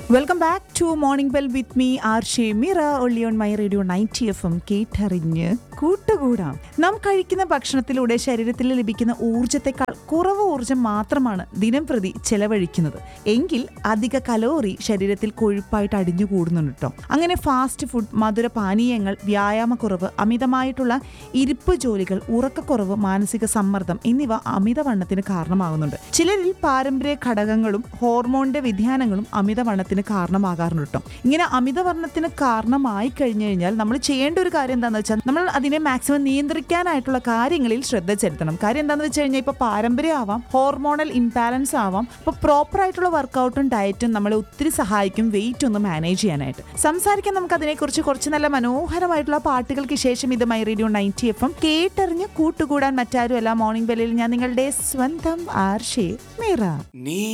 welcome back to morning bell with me R Shemira only on My Radio ninety F M കേട്ടറിഞ്ഞ് കൂട്ടുകൂടാം നാം കഴിക്കുന്ന ഭക്ഷണത്തിലൂടെ ശരീരത്തിൽ ലഭിക്കുന്ന ഊർജത്തെക്കാൾ കുറവ് ഊർജം മാത്രമാണ് ദിനം പ്രതി ചെലവഴിക്കുന്നത് എങ്കിൽ അധിക കലോറി ശരീരത്തിൽ കൊഴുപ്പായിട്ട് അടിഞ്ഞു കൂടുന്നുണ്ട് കേട്ടോ അങ്ങനെ ഫാസ്റ്റ് ഫുഡ് മധുര പാനീയങ്ങൾ വ്യായാമക്കുറവ് അമിതമായിട്ടുള്ള ഇരിപ്പ് ജോലികൾ ഉറക്കക്കുറവ് മാനസിക സമ്മർദ്ദം എന്നിവ അമിതവണ്ണത്തിന് കാരണമാകുന്നുണ്ട് ചിലരിൽ പാരമ്പര്യ ഘടകങ്ങളും ഹോർമോണിന്റെ വ്യതിയാനങ്ങളും അമിതവണ്ണത്തിന് കാരണമാകാറുണ്ട് കേട്ടോ ഇങ്ങനെ അമിതവർണ്ണത്തിന് കാരണമായി കഴിഞ്ഞു കഴിഞ്ഞാൽ നമ്മൾ ചെയ്യേണ്ട ഒരു കാര്യം എന്താണെന്ന് വെച്ചാൽ നമ്മൾ അതിനെ മാക്സിമം നിയന്ത്രിക്കാനായിട്ടുള്ള കാര്യങ്ങളിൽ ശ്രദ്ധ ചെലുത്തണം കാര്യം എന്താണെന്ന് വെച്ച് കഴിഞ്ഞാൽ ഇപ്പോൾ പാരമ്പര്യം ആവാം ഹോർമോണൽ ഇംബാലൻസ് ആവാം അപ്പോൾ പ്രോപ്പർ ആയിട്ടുള്ള വർക്കൗട്ടും ഡയറ്റും നമ്മളെ ഒത്തിരി സഹായിക്കും വെയിറ്റ് ഒന്ന് മാനേജ് ചെയ്യാനായിട്ട് സംസാരിക്കാൻ നമുക്ക് അതിനെക്കുറിച്ച് കുറച്ച് നല്ല മനോഹരമായിട്ടുള്ള പാട്ടുകൾക്ക് ശേഷം ഇത് My Radio ninety F M കേട്ടറിഞ്ഞ് കൂട്ടുകൂടാൻ മറ്റാരുമല്ല മോർണിംഗ് ബെല്ലിൽ ഞാൻ നിങ്ങളുടെ സ്വന്തം ആർ ഷേ മീറ നീ